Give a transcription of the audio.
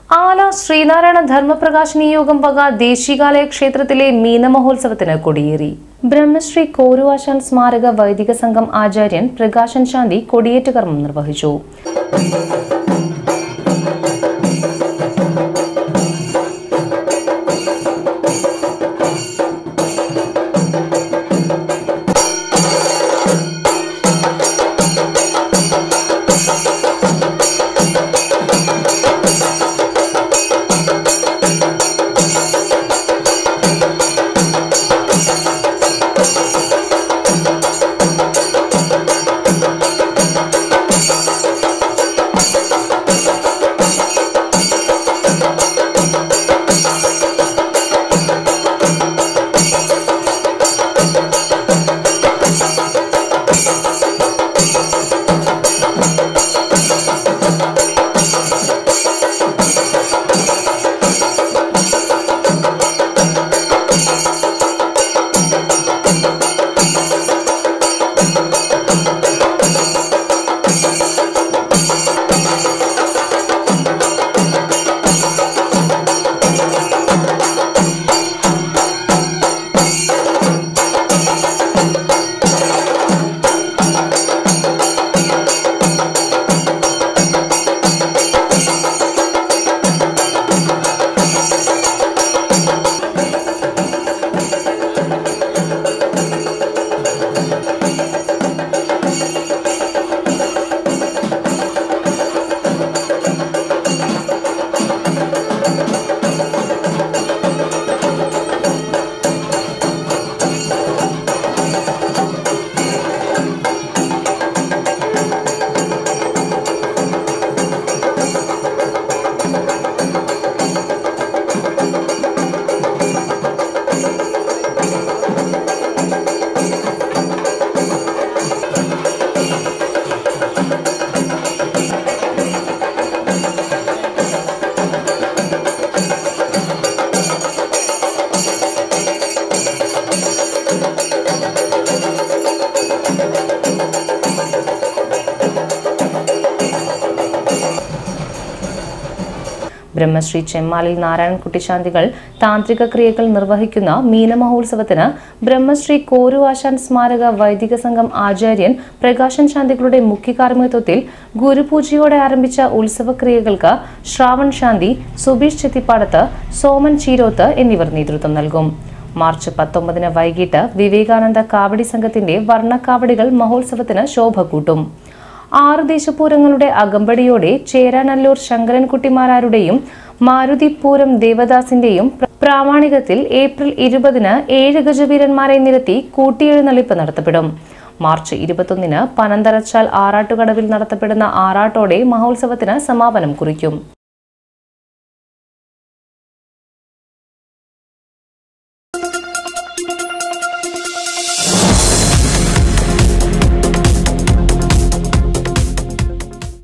ആല ശ്രീനാരായണ ധർമ്മപ്രകാശിനി യോഗം വക ദേശീകാലയ ക്ഷേത്രത്തിലെ മീന മഹോത്സവത്തിന് കൊടിയേറി ബ്രഹ്മശ്രീ കോരുവാശാൻ സ്മാരക വൈദിക സംഘം ആചാര്യൻ പ്രകാശൻ ശാന്തി കൊടിയേറ്റ് കർമ്മം നിർവഹിച്ചു ബ്രഹ്മശ്രീ ചെമ്മാലിൽ നാരായണൻകുട്ടി ശാന്തികൾ താന്ത്രിക ക്രിയകൾ നിർവഹിക്കുന്ന മീന മഹോത്സവത്തിന് ബ്രഹ്മശ്രീ കോരുവാശാൻ സ്മാരക വൈദിക സംഘം ആചാര്യൻ പ്രകാശൻ ശാന്തികളുടെ മുഖ്യ കാർമ്മികത്വത്തിൽ ഗുരുപൂജയോടെ ആരംഭിച്ച ഉത്സവക്രിയകൾക്ക് ശ്രാവൺ ശാന്തി സുബീഷ് ചെത്തിപ്പാടത്ത് സോമൻ ചീരോത്ത് എന്നിവർ നേതൃത്വം നൽകും മാർച്ച് പത്തൊമ്പതിന് വൈകിട്ട് വിവേകാനന്ദ കാവടി സംഘത്തിന്റെ വർണ്ണക്കാവടികൾ മഹോത്സവത്തിന് ശോഭ കൂട്ടും ആറ് ദേശപൂരങ്ങളുടെ അകമ്പടിയോടെ ചേരാനല്ലൂർ ശങ്കരൻകുട്ടിമാരാരുടെയും മാരുതിപൂരം ദേവദാസിന്റെയും പ്രാമാണികത്തിൽ ഏപ്രിൽ ഇരുപതിന് ഏഴ് ഗജവീരന്മാരെ നിരത്തി കൂട്ടിയെഴുന്നള്ളിപ്പ് നടത്തപ്പെടും മാർച്ച് ഇരുപത്തൊന്നിന് പനന്തരച്ചാൽ ആറാട്ടുകടവിൽ നടത്തപ്പെടുന്ന ആറാട്ടോടെ മഹോത്സവത്തിന് സമാപനം കുറിക്കും